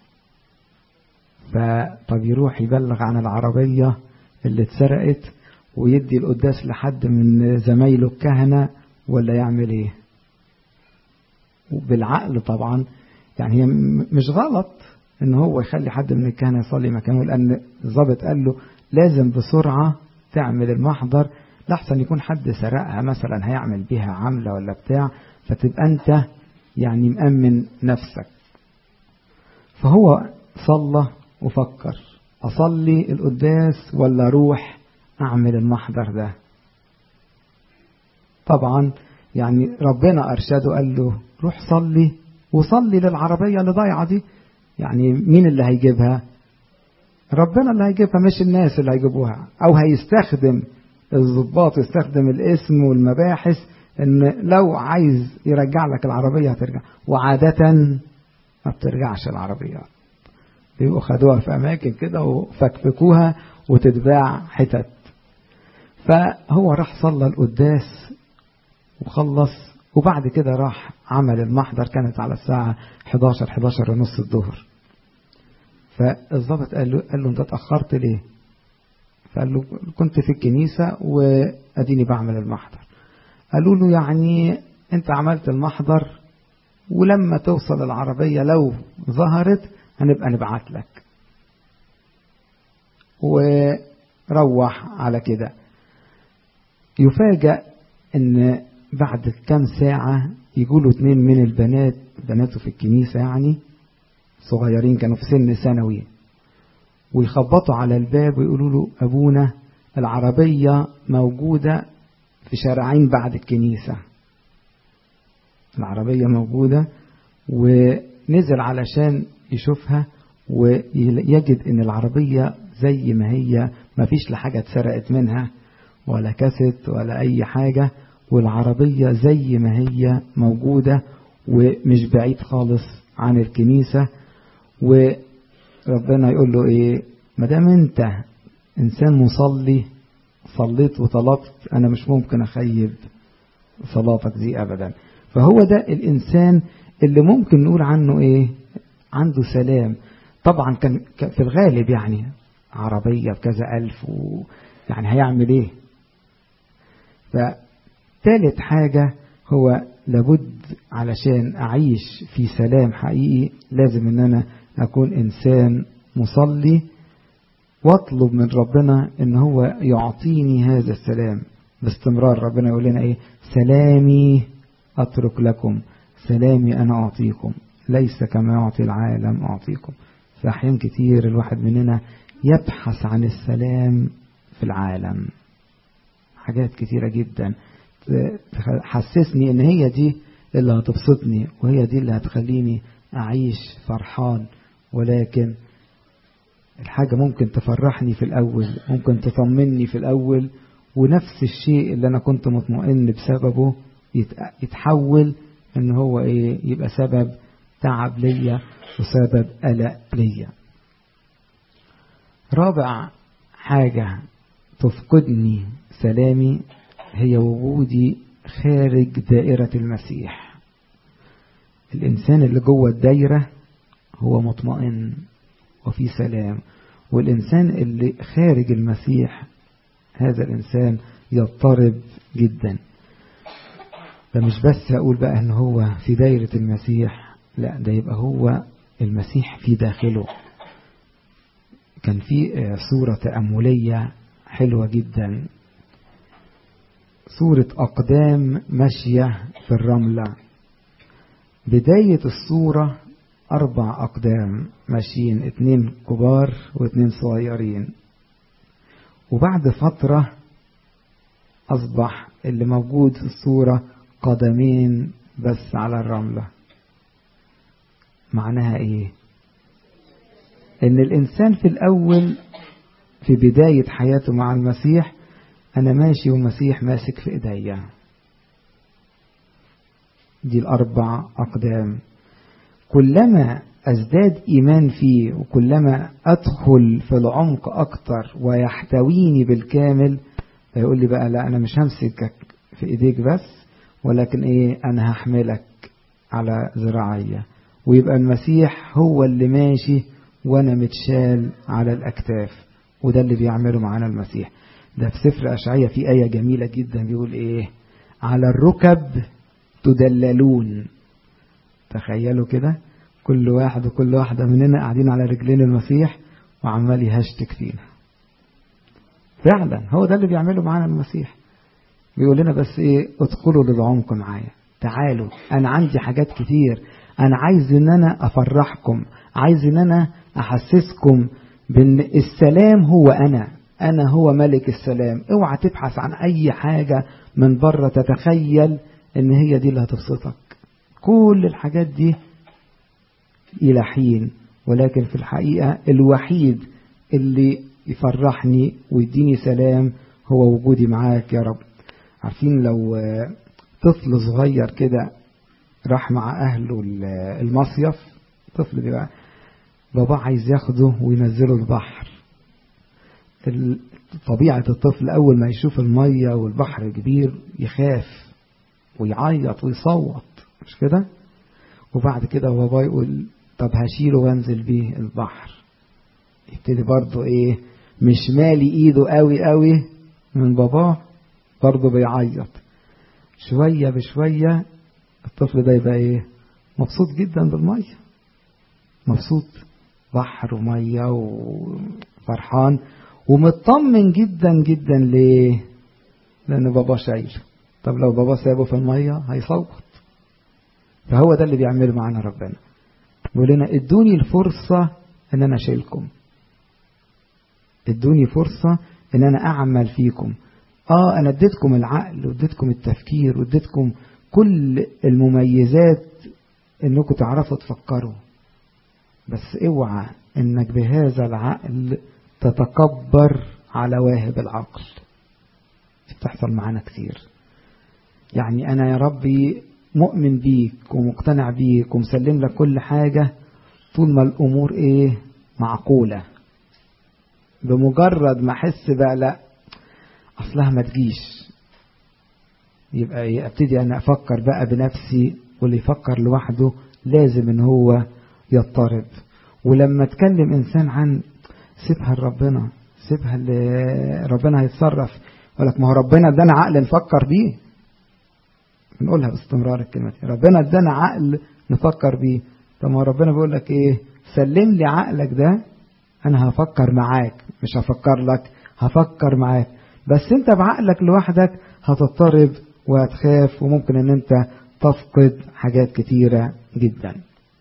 فطب يروح يبلغ عن العربية اللي اتسرقت ويدي القداس لحد من زمايله الكهنة ولا يعمل ايه وبالعقل طبعا يعني هي مش غلط ان هو يخلي حد من الكهنة يصلي مكانه لان الضابط قال له لازم بسرعة تعمل المحضر لحسن يكون حد سرقها مثلا هيعمل بيها عملة ولا بتاع فتبقى انت يعني مأمن نفسك فهو صلى وفكر أصلي القداس ولا أروح أعمل المحضر ده طبعا يعني ربنا أرشده قال له روح صلي وصلي للعربية اللي ضايعة دي يعني مين اللي هيجيبها ربنا اللي هيجيبها مش الناس اللي هيجيبوها أو هيستخدم الضباط يستخدم الاسم والمباحث ان لو عايز يرجع لك العربية هترجع وعادة ما بترجعش العربيات بيبقوا خدوها في أماكن كده وفكفكوها وتتباع حتت فهو راح صلى القداس وخلص وبعد كده راح عمل المحضر كانت على الساعة 11 11 ونص الظهر فالضابط قال له قال له انت اتأخرت ليه فقال له كنت في الكنيسة وأديني بعمل المحضر قالوا له يعني انت عملت المحضر ولما توصل العربية لو ظهرت هنبقى نبعت لك وروح على كده يفاجأ ان بعد كام ساعة يقولوا اتنين من البنات بناته في الكنيسة يعني صغيرين كانوا في سن ثانوي ويخبطوا على الباب ويقولوا له أبونا العربية موجودة في شارعين بعد الكنيسة العربية موجودة ونزل علشان يشوفها ويجد ان العربية زي ما هي ما فيش لحاجة اتسرقت منها ولا كست ولا اي حاجة والعربية زي ما هي موجودة ومش بعيد خالص عن الكنيسة وربنا يقول له ايه ما دام انت انسان مصلي صليت وطلبت انا مش ممكن اخيب صلاتك دي ابدا فهو ده الانسان اللي ممكن نقول عنه ايه عنده سلام طبعا كان في الغالب يعني عربية بكذا ألف و يعني هيعمل ايه فتالت حاجة هو لابد علشان أعيش في سلام حقيقي لازم ان انا اكون انسان مصلي واطلب من ربنا ان هو يعطيني هذا السلام باستمرار ربنا يقول لنا ايه سلامي اترك لكم سلامي انا اعطيكم ليس كما يعطي العالم اعطيكم في احيان كتير الواحد مننا يبحث عن السلام في العالم حاجات كتيرة جدا تحسسني ان هي دي اللي هتبسطني وهي دي اللي هتخليني اعيش فرحان ولكن الحاجة ممكن تفرحني في الأول ممكن تطمني في الأول ونفس الشيء اللي أنا كنت مطمئن بسببه يتحول إن هو إيه يبقى سبب تعب ليا وسبب قلق ليا رابع حاجة تفقدني سلامي هي وجودي خارج دائرة المسيح الإنسان اللي جوه الدايرة هو مطمئن وفي سلام والإنسان اللي خارج المسيح هذا الإنسان يضطرب جدا فمش بس أقول بقى أن هو في دايرة المسيح لا ده يبقى هو المسيح في داخله كان في صورة تأملية حلوة جدا صورة أقدام ماشية في الرملة بداية الصورة أربع أقدام ماشيين اتنين كبار واتنين صغيرين وبعد فترة أصبح اللي موجود في الصورة قدمين بس على الرملة معناها إيه إن الإنسان في الأول في بداية حياته مع المسيح أنا ماشي والمسيح ماسك في إيديا دي الأربع أقدام كلما أزداد إيمان فيه وكلما أدخل في العمق أكتر ويحتويني بالكامل فيقول لي بقى لا أنا مش همسكك في إيديك بس ولكن إيه أنا هحملك على ذراعية ويبقى المسيح هو اللي ماشي وأنا متشال على الأكتاف وده اللي بيعمله معانا المسيح ده في سفر أشعية في آية جميلة جدا بيقول إيه على الركب تدللون تخيلوا كده كل واحد وكل واحدة مننا قاعدين على رجلين المسيح وعمال يهشتك فينا فعلا هو ده اللي بيعمله معانا المسيح بيقول لنا بس ايه ادخلوا للعمق معايا تعالوا انا عندي حاجات كتير انا عايز ان انا افرحكم عايز ان انا احسسكم بان السلام هو انا انا هو ملك السلام اوعى تبحث عن اي حاجة من بره تتخيل ان هي دي اللي هتبسطك كل الحاجات دي الى حين ولكن في الحقيقة الوحيد اللي يفرحني ويديني سلام هو وجودي معاك يا رب عارفين لو طفل صغير كده راح مع أهله المصيف طفل بيبقى بابا عايز ياخده وينزله البحر طبيعة الطفل أول ما يشوف المية والبحر كبير يخاف ويعيط ويصوت مش كده وبعد كده بابا يقول طب هشيله وانزل بيه البحر يبتدي برضه ايه مش مالي ايده قوي قوي من باباه برضه بيعيط شوية بشوية الطفل ده يبقى ايه مبسوط جدا بالمية مبسوط بحر ومية وفرحان ومطمن جدا جدا ليه لان بابا شايله طب لو بابا سابه في المية هيصوت فهو ده اللي بيعمله معانا ربنا بيقول لنا ادوني الفرصة ان انا اشيلكم ادوني فرصة ان انا اعمل فيكم اه انا اديتكم العقل واديتكم التفكير واديتكم كل المميزات انكم تعرفوا تفكروا بس اوعى انك بهذا العقل تتكبر على واهب العقل بتحصل معانا كتير يعني انا يا ربي مؤمن بيك ومقتنع بيك ومسلم لك كل حاجة طول ما الامور ايه معقولة بمجرد ما احس بقى لا اصلها ما تجيش يبقى ايه ابتدي انا افكر بقى بنفسي واللي يفكر لوحده لازم ان هو يضطرب ولما اتكلم انسان عن سيبها لربنا سيبها اللي ربنا هيتصرف يقول لك ما هو ربنا ادانا عقل نفكر بيه بنقولها باستمرار الكلمه دي ربنا ادانا عقل نفكر بيه طب ما هو ربنا بيقول لك ايه سلم لي عقلك ده انا هفكر معاك مش هفكر لك هفكر معاك بس انت بعقلك لوحدك هتضطرب وهتخاف وممكن ان انت تفقد حاجات كتيرة جدا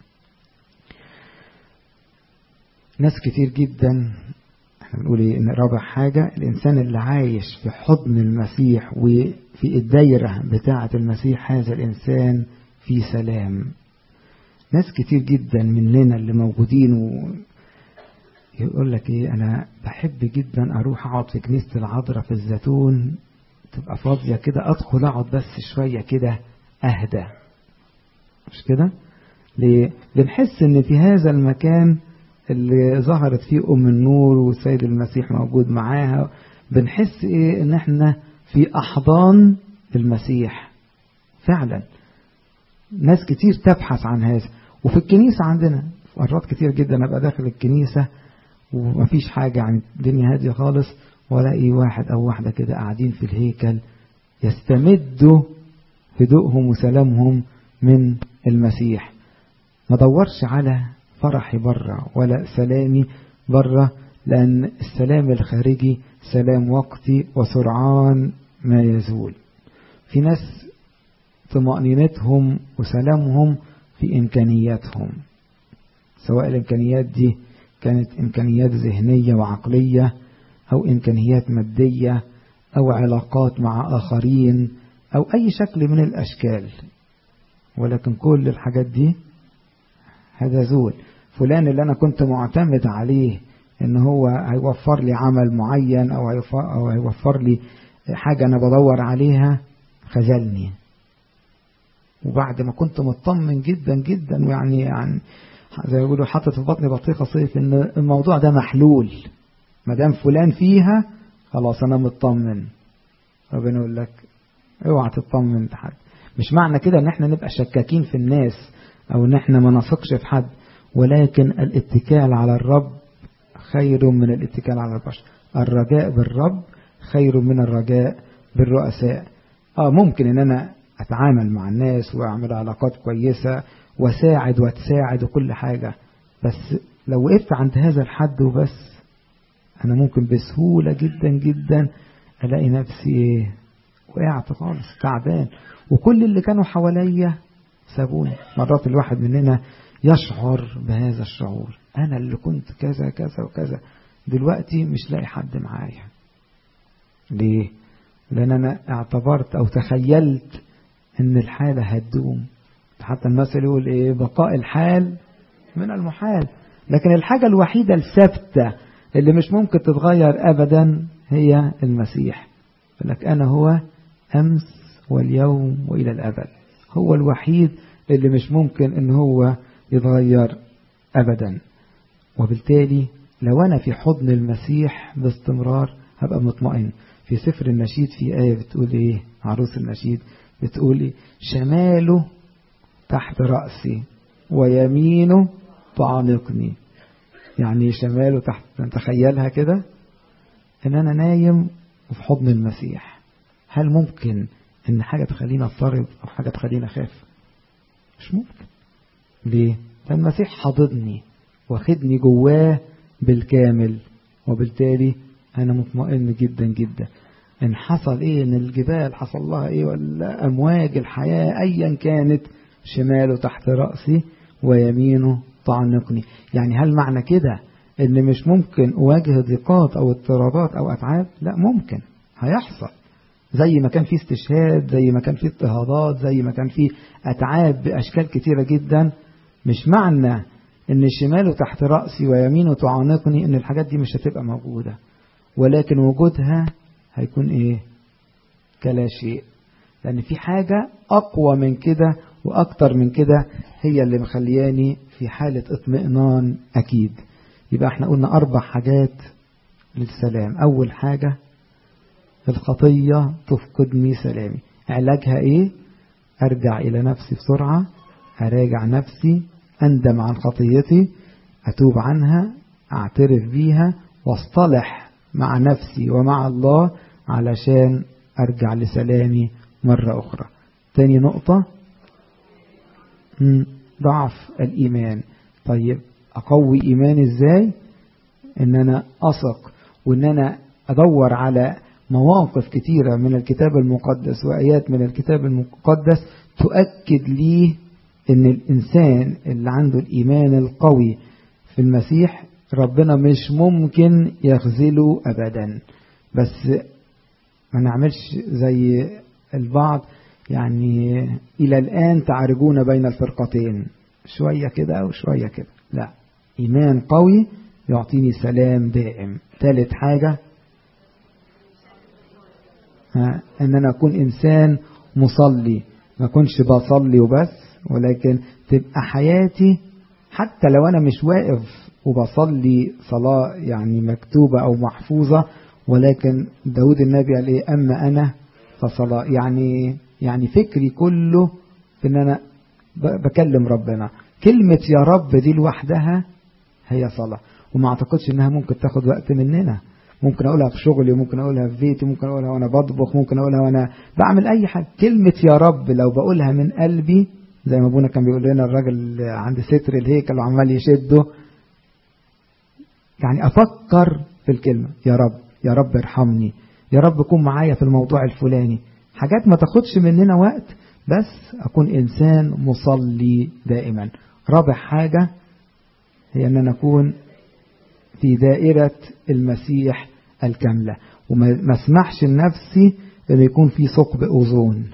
ناس كتير جدا احنا بنقول ايه ان رابع حاجة الانسان اللي عايش في حضن المسيح وفي الدايرة بتاعة المسيح هذا الانسان في سلام ناس كتير جدا مننا اللي موجودين و يقول لك ايه انا بحب جدا اروح اقعد في كنيسة العذراء في الزيتون تبقى فاضية كده ادخل اقعد بس شوية كده اهدى مش كده ليه بنحس ان في هذا المكان اللي ظهرت فيه ام النور والسيد المسيح موجود معاها بنحس ايه ان احنا في احضان المسيح فعلا ناس كتير تبحث عن هذا وفي الكنيسة عندنا مرات كتير جدا ابقى داخل الكنيسة ومفيش حاجة عن الدنيا هادية خالص ولاقي واحد أو واحدة كده قاعدين في الهيكل يستمدوا هدوءهم وسلامهم من المسيح ما دورش على فرحي بره ولا سلامي بره لأن السلام الخارجي سلام وقتي وسرعان ما يزول في ناس طمأنينتهم وسلامهم في إمكانياتهم سواء الإمكانيات دي كانت إمكانيات ذهنية وعقلية أو إمكانيات مادية أو علاقات مع آخرين أو أي شكل من الأشكال ولكن كل الحاجات دي هذا زول فلان اللي أنا كنت معتمد عليه إن هو هيوفر لي عمل معين أو هيوفر, أو هيوفر لي حاجة أنا بدور عليها خذلني وبعد ما كنت مطمن جدا جدا ويعني يعني زي ما يقولوا حاطط في بطني بطيخة صيف إن الموضوع ده محلول ما دام فلان فيها خلاص أنا مطمن ربنا يقول لك اوعى تطمن حد مش معنى كده ان احنا نبقى شكاكين في الناس او ان احنا ما نثقش في حد ولكن الاتكال على الرب خير من الاتكال على البشر الرجاء بالرب خير من الرجاء بالرؤساء اه ممكن ان انا اتعامل مع الناس واعمل علاقات كويسة وساعد وتساعد وكل حاجة بس لو وقفت عند هذا الحد وبس انا ممكن بسهولة جدا جدا الاقي نفسي ايه وقعت خالص تعبان وكل اللي كانوا حواليا سابوني مرات الواحد مننا يشعر بهذا الشعور انا اللي كنت كذا كذا وكذا دلوقتي مش لاقي حد معايا ليه لان انا اعتبرت او تخيلت ان الحالة هتدوم حتى المثل يقول ايه بقاء الحال من المحال لكن الحاجة الوحيدة الثابتة اللي مش ممكن تتغير ابدا هي المسيح لك انا هو امس واليوم والى الابد هو الوحيد اللي مش ممكن ان هو يتغير ابدا وبالتالي لو انا في حضن المسيح باستمرار هبقى مطمئن في سفر النشيد في آية بتقول ايه عروس النشيد بتقول ايه شماله تحت رأسي ويمينه تعانقني يعني شماله تحت تخيلها كده ان انا نايم وفي حضن المسيح هل ممكن ان حاجة تخلينا اضطرب او حاجة تخلينا اخاف مش ممكن ليه ده المسيح حاضني واخدني جواه بالكامل وبالتالي انا مطمئن جدا جدا ان حصل ايه ان الجبال حصل لها ايه ولا امواج الحياة ايا كانت شماله تحت رأسي ويمينه تعانقني يعني هل معنى كده ان مش ممكن اواجه ضيقات او اضطرابات او اتعاب لا ممكن هيحصل زي ما كان في استشهاد زي ما كان في اضطهادات زي ما كان في اتعاب باشكال كتيرة جدا مش معنى ان شماله تحت رأسي ويمينه تعانقني ان الحاجات دي مش هتبقى موجودة ولكن وجودها هيكون ايه كلا شيء لان في حاجة اقوى من كده واكتر من كده هي اللي مخلياني في حالة اطمئنان اكيد يبقى احنا قلنا اربع حاجات للسلام اول حاجة الخطية تفقدني سلامي علاجها ايه ارجع الى نفسي بسرعة اراجع نفسي اندم عن خطيتي اتوب عنها اعترف بيها واصطلح مع نفسي ومع الله علشان ارجع لسلامي مرة اخرى تاني نقطة ضعف الايمان طيب اقوي ايماني ازاي ان انا اثق وان انا ادور على مواقف كتيرة من الكتاب المقدس وآيات من الكتاب المقدس تؤكد لي ان الانسان اللي عنده الايمان القوي في المسيح ربنا مش ممكن يخذله ابدا بس ما نعملش زي البعض يعني الى الان تعرجون بين الفرقتين شوية كده وشوية كده لا ايمان قوي يعطيني سلام دائم ثالث حاجة ان انا اكون انسان مصلي ما اكونش بصلي وبس ولكن تبقى حياتي حتى لو انا مش واقف وبصلي صلاة يعني مكتوبة او محفوظة ولكن داود النبي قال ايه اما انا فصلاة يعني يعني فكري كله في ان انا بكلم ربنا كلمة يا رب دي لوحدها هي صلاة وما اعتقدش انها ممكن تاخد وقت مننا ممكن اقولها في شغلي ممكن اقولها في بيتي ممكن اقولها وانا بطبخ ممكن اقولها وانا بعمل اي حاجة كلمة يا رب لو بقولها من قلبي زي ما ابونا كان بيقول لنا الراجل عند ستر الهيكل وعمال يشده يعني افكر في الكلمة يا رب يا رب ارحمني يا رب كن معايا في الموضوع الفلاني حاجات ما تاخدش مننا وقت بس أكون إنسان مصلي دائما رابع حاجة هي أن أنا أكون في دائرة المسيح الكاملة وما اسمحش لنفسي أن يكون في ثقب أوزون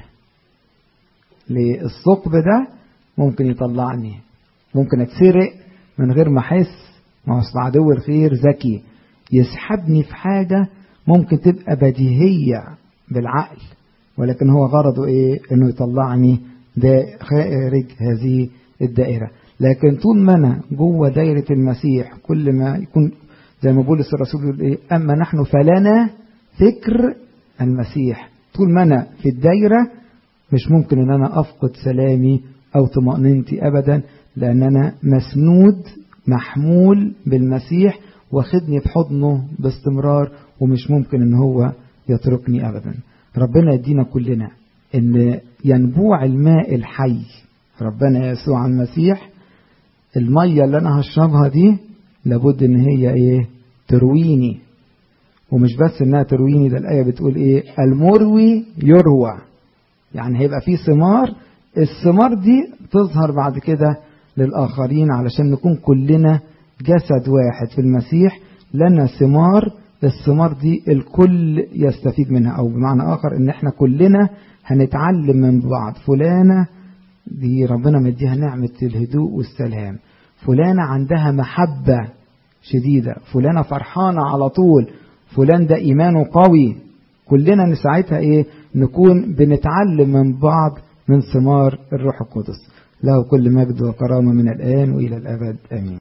للثقب ده ممكن يطلعني ممكن أتسرق من غير ما أحس ما هو عدو الخير ذكي يسحبني في حاجة ممكن تبقى بديهية بالعقل ولكن هو غرضه ايه انه يطلعني ده خارج هذه الدائرة لكن طول ما انا جوه دايرة المسيح كل ما يكون زي ما بولس الرسول يقول ايه اما نحن فلنا فكر المسيح طول ما انا في الدايرة مش ممكن ان انا افقد سلامي او طمأنينتي ابدا لان انا مسنود محمول بالمسيح واخدني في حضنه باستمرار ومش ممكن ان هو يتركني ابدا ربنا يدينا كلنا ان ينبوع الماء الحي ربنا يسوع المسيح المية اللي انا هشربها دي لابد ان هي ايه ترويني ومش بس انها ترويني ده الايه بتقول ايه المروي يروى يعني هيبقى في ثمار الثمار دي تظهر بعد كده للآخرين علشان نكون كلنا جسد واحد في المسيح لنا ثمار الثمار دي الكل يستفيد منها أو بمعنى آخر إن إحنا كلنا هنتعلم من بعض فلانة دي ربنا مديها نعمة الهدوء والسلام فلانة عندها محبة شديدة فلانة فرحانة على طول فلان ده إيمانه قوي كلنا نساعدها إيه نكون بنتعلم من بعض من ثمار الروح القدس له كل مجد وكرامة من الآن وإلى الأبد آمين